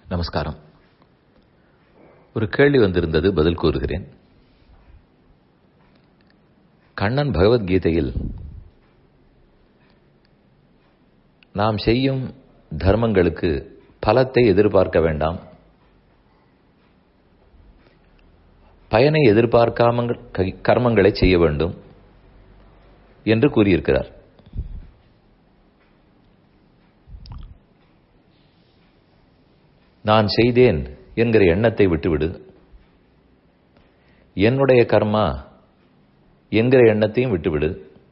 நமஸ்காரம் ஒரு கேள்வி வந்திருந்தது பதில் கூறுகிறேன் கண்ணன் பகவத்கீதையில் நாம் செய்யும் தர்மங்களுக்கு பலத்தை எதிர்பார்க்க வேண்டாம் பயனை எதிர்பார்க்காமல் கர்மங்களை செய்ய வேண்டும் என்று கூறியிருக்கிறார் நான் செய்தேன் என்கிற எண்ணத்தை விட்டுவிடு என்னுடைய கர்மா என்கிற எண்ணத்தையும் விட்டுவிடு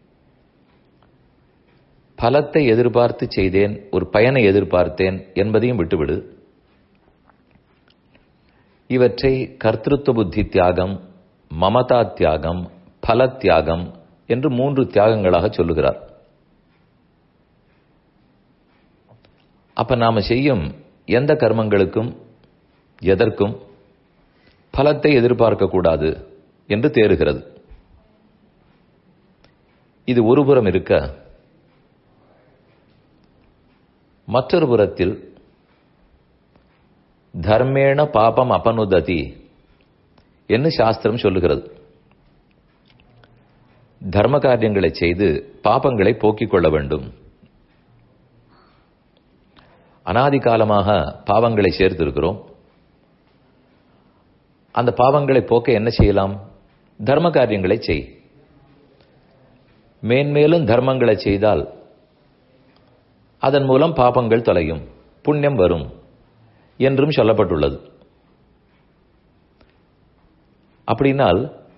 பலத்தை எதிர்பார்த்து செய்தேன் ஒரு பயனை எதிர்பார்த்தேன் என்பதையும் விட்டுவிடு இவற்றை கர்த்திருவ புத்தி தியாகம் மமதா தியாகம் பல தியாகம் என்று மூன்று தியாகங்களாக சொல்லுகிறார் அப்ப நாம செய்யும் எந்த கர்மங்களுக்கும் எதற்கும் பலத்தை எதிர்பார்க்க கூடாது என்று தேறுகிறது இது ஒருபுறம் இருக்க மற்றொரு புறத்தில் தர்மேண பாபம் அபனுததி என்று சாஸ்திரம் சொல்லுகிறது தர்ம காரியங்களை செய்து பாபங்களை போக்கிக் கொள்ள வேண்டும் அனாதி காலமாக பாவங்களை சேர்த்திருக்கிறோம் அந்த பாவங்களை போக்க என்ன செய்யலாம் தர்ம காரியங்களை செய் மேன்மேலும் தர்மங்களை செய்தால் அதன் மூலம் பாபங்கள் தொலையும் புண்ணியம் வரும் என்றும் சொல்லப்பட்டுள்ளது அப்படின்னால்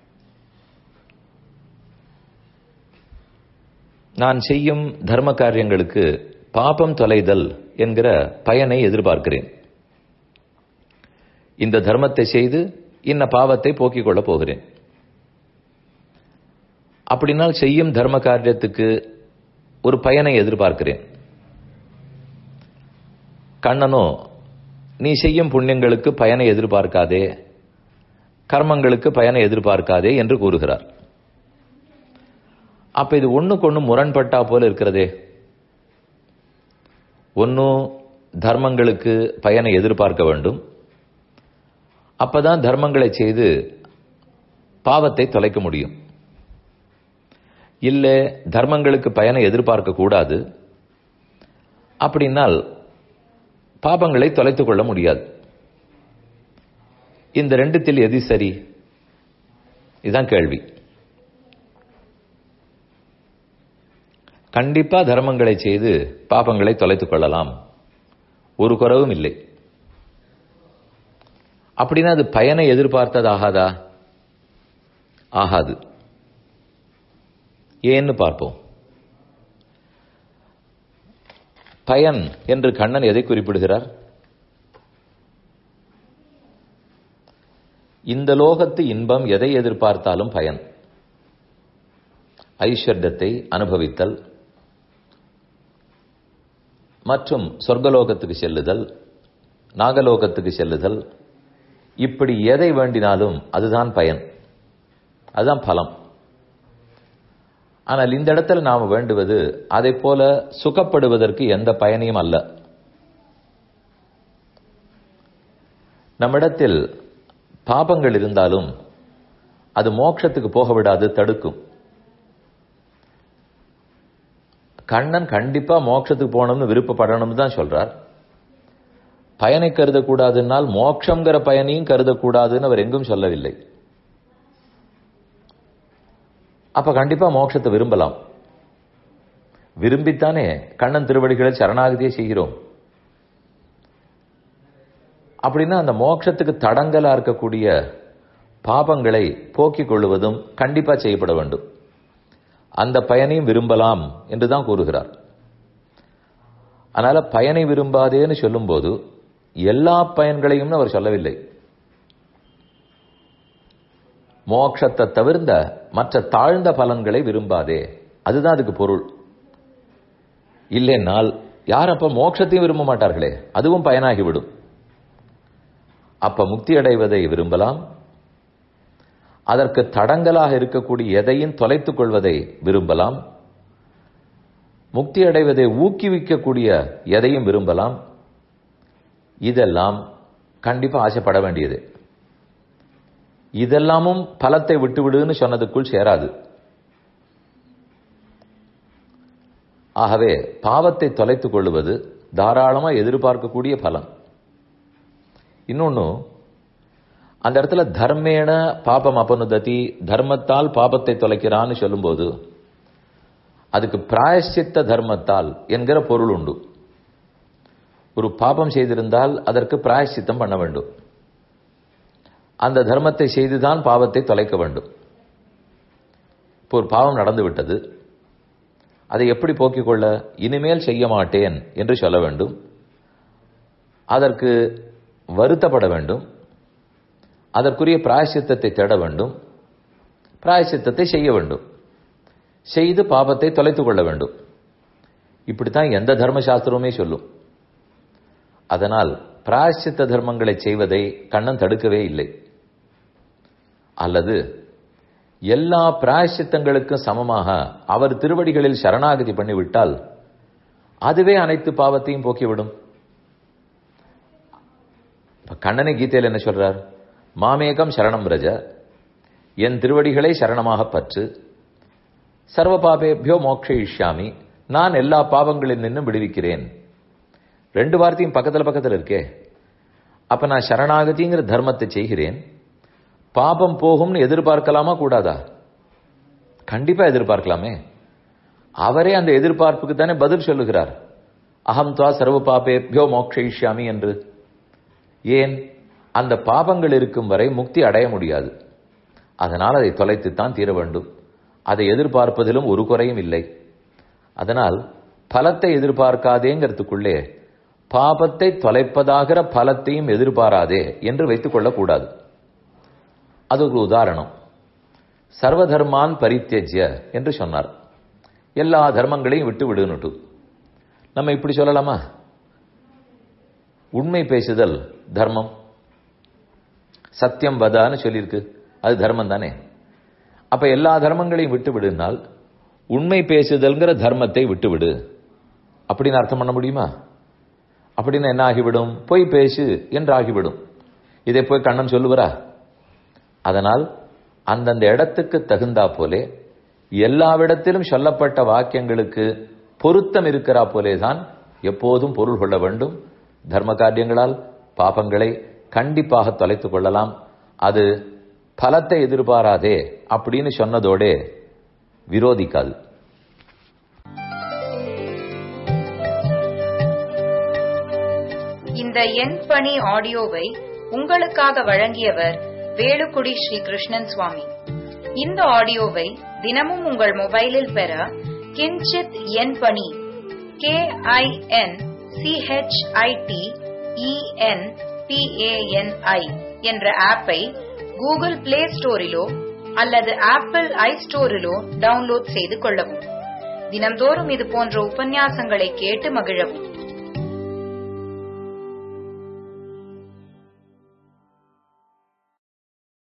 நான் செய்யும் தர்ம காரியங்களுக்கு பாபம் தொலைதல் என்கிற பயனை எதிர்பார்க்கிறேன் இந்த தர்மத்தை செய்து இன்ன பாவத்தை போக்கிக் கொள்ளப் போகிறேன் அப்படினால் செய்யும் தர்ம காரியத்துக்கு ஒரு பயனை எதிர்பார்க்கிறேன் கண்ணனோ நீ செய்யும் புண்ணியங்களுக்கு பயனை எதிர்பார்க்காதே கர்மங்களுக்கு பயனை எதிர்பார்க்காதே என்று கூறுகிறார் அப்ப இது ஒண்ணுக்கு ஒண்ணு முரண்பட்டா போல இருக்கிறதே ஒன்னும் தர்மங்களுக்கு பயனை எதிர்பார்க்க வேண்டும் அப்பதான் தர்மங்களை செய்து பாவத்தை தொலைக்க முடியும் இல்ல தர்மங்களுக்கு பயனை எதிர்பார்க்க கூடாது அப்படின்னால் பாபங்களை தொலைத்துக் கொள்ள முடியாது இந்த ரெண்டுத்தில் எது சரி இதுதான் கேள்வி கண்டிப்பா தர்மங்களை செய்து பாபங்களை தொலைத்துக் கொள்ளலாம் ஒரு குறவும் இல்லை அப்படின்னா அது பயனை எதிர்பார்த்ததாகாதா ஆகாது ஏன்னு பார்ப்போம் பயன் என்று கண்ணன் எதை குறிப்பிடுகிறார் இந்த லோகத்து இன்பம் எதை எதிர்பார்த்தாலும் பயன் ஐஸ்வர்யத்தை அனுபவித்தல் மற்றும் சொர்க்கலோகத்துக்கு செல்லுதல் நாகலோகத்துக்கு செல்லுதல் இப்படி எதை வேண்டினாலும் அதுதான் பயன் அதுதான் பலம் ஆனால் இந்த இடத்துல நாம் வேண்டுவது அதை போல சுகப்படுவதற்கு எந்த பயனையும் அல்ல நம்மிடத்தில் பாபங்கள் இருந்தாலும் அது மோட்சத்துக்கு போக விடாது தடுக்கும் கண்ணன் கண்டிப்பா மோட்சத்துக்கு போகணும்னு விருப்பப்படணும்னு தான் சொல்றார் பயனை கருதக்கூடாதுன்னால் மோட்சங்கிற பயனையும் கருதக்கூடாதுன்னு அவர் எங்கும் சொல்லவில்லை அப்ப கண்டிப்பா மோட்சத்தை விரும்பலாம் விரும்பித்தானே கண்ணன் திருவடிகளை சரணாகதியை செய்கிறோம் அப்படின்னா அந்த மோட்சத்துக்கு தடங்கலா இருக்கக்கூடிய பாபங்களை போக்கிக் கொள்வதும் கண்டிப்பா செய்யப்பட வேண்டும் அந்த பயனையும் விரும்பலாம் என்றுதான் கூறுகிறார் அதனால பயனை விரும்பாதேன்னு சொல்லும்போது எல்லா பயன்களையும் அவர் சொல்லவில்லை மோட்சத்தை தவிர்ந்த மற்ற தாழ்ந்த பலன்களை விரும்பாதே அதுதான் அதுக்கு பொருள் இல்லைன்னால் யார் அப்ப மோட்சத்தையும் விரும்ப மாட்டார்களே அதுவும் பயனாகிவிடும் அப்ப முக்தி அடைவதை விரும்பலாம் அதற்கு தடங்கலாக இருக்கக்கூடிய எதையும் தொலைத்துக் கொள்வதை விரும்பலாம் முக்தி அடைவதை ஊக்குவிக்கக்கூடிய எதையும் விரும்பலாம் இதெல்லாம் கண்டிப்பா ஆசைப்பட வேண்டியது இதெல்லாமும் பலத்தை விட்டுவிடுன்னு சொன்னதுக்குள் சேராது ஆகவே பாவத்தை தொலைத்துக் கொள்வது தாராளமா எதிர்பார்க்கக்கூடிய பலன் இன்னொன்னு அந்த இடத்துல தர்மேன பாபம் அபனுததி தர்மத்தால் பாபத்தை தொலைக்கிறான்னு சொல்லும்போது அதுக்கு பிராயஷ்சித்த தர்மத்தால் என்கிற பொருள் உண்டு ஒரு பாபம் செய்திருந்தால் அதற்கு பிராயஷ்சித்தம் பண்ண வேண்டும் அந்த தர்மத்தை செய்துதான் பாவத்தை தொலைக்க வேண்டும் இப்போ ஒரு பாவம் நடந்து விட்டது அதை எப்படி போக்கிக் கொள்ள இனிமேல் செய்ய மாட்டேன் என்று சொல்ல வேண்டும் அதற்கு வருத்தப்பட வேண்டும் அதற்குரிய பிராயசித்தத்தை தேட வேண்டும் பிராயசித்தத்தை செய்ய வேண்டும் செய்து பாபத்தை தொலைத்துக் கொள்ள வேண்டும் இப்படித்தான் எந்த தர்மசாஸ்திரமுமே சொல்லும் அதனால் பிராயசித்த தர்மங்களை செய்வதை கண்ணன் தடுக்கவே இல்லை அல்லது எல்லா பிராயசித்தங்களுக்கும் சமமாக அவர் திருவடிகளில் சரணாகதி பண்ணிவிட்டால் அதுவே அனைத்து பாவத்தையும் போக்கிவிடும் இப்ப கண்ணனை கீதையில் என்ன சொல்றார் மாமேகம் சரணம் ரஜ என் திருவடிகளை சரணமாக பற்று சர்வ பாபேபியோ மோக்ஷயிஷ்யாமி நான் எல்லா பாவங்களில் நின்னும் விடுவிக்கிறேன் ரெண்டு வார்த்தையும் பக்கத்துல பக்கத்துல இருக்கே அப்ப நான் சரணாகதிங்கிற தர்மத்தை செய்கிறேன் பாபம் போகும்னு எதிர்பார்க்கலாமா கூடாதா கண்டிப்பா எதிர்பார்க்கலாமே அவரே அந்த எதிர்பார்ப்புக்கு தானே பதில் சொல்லுகிறார் அகம் துவா சர்வ பாபேபியோ மோக்ஷயிஷ்யாமி என்று ஏன் அந்த பாபங்கள் இருக்கும் வரை முக்தி அடைய முடியாது அதனால் அதை தொலைத்துத்தான் தீர வேண்டும் அதை எதிர்பார்ப்பதிலும் ஒரு குறையும் இல்லை அதனால் பலத்தை எதிர்பார்க்காதேங்கிறதுக்குள்ளே பாபத்தை தொலைப்பதாகிற பலத்தையும் எதிர்பாராதே என்று வைத்துக் கொள்ளக்கூடாது அது ஒரு உதாரணம் சர்வதர்மான் பரித்தியஜ்ய என்று சொன்னார் எல்லா தர்மங்களையும் விட்டு விடுனுட்டு நம்ம இப்படி சொல்லலாமா உண்மை பேசுதல் தர்மம் சத்தியம் வதான்னு சொல்லியிருக்கு அது தர்மம் தானே அப்ப எல்லா தர்மங்களையும் விட்டு விடுனால் உண்மை பேசுதல்ங்கிற தர்மத்தை விட்டு விடு அப்படின்னு அர்த்தம் பண்ண முடியுமா அப்படின்னு என்ன ஆகிவிடும் போய் பேசு என்று ஆகிவிடும் இதை போய் கண்ணன் சொல்லுவரா அதனால் அந்தந்த இடத்துக்கு தகுந்தா போலே எல்லாவிடத்திலும் சொல்லப்பட்ட வாக்கியங்களுக்கு பொருத்தம் இருக்கிறா போலேதான் எப்போதும் பொருள் கொள்ள வேண்டும் தர்ம காரியங்களால் பாபங்களை கண்டிப்பாக தொலைத்துக் கொள்ளலாம் அது பலத்தை எதிர்பாராதே அப்படின்னு சொன்னதோடே விரோதிக்காது இந்த எண் பணி ஆடியோவை உங்களுக்காக வழங்கியவர் வேலுக்குடி ஸ்ரீ கிருஷ்ணன் சுவாமி இந்த ஆடியோவை தினமும் உங்கள் மொபைலில் பெற கிஞ்சித் எண் பணி கே ஐ என் சிஹெச்ஐடி இஎன் பிஏஎன்ஐ என்ற ஆப்பை கூகுள் பிளே ஸ்டோரிலோ அல்லது ஆப்பிள் ஐ ஸ்டோரிலோ டவுன்லோட் செய்து கொள்ளவும் தினம்தோறும் இது போன்ற உபன்யாசங்களை கேட்டு மகிழவும்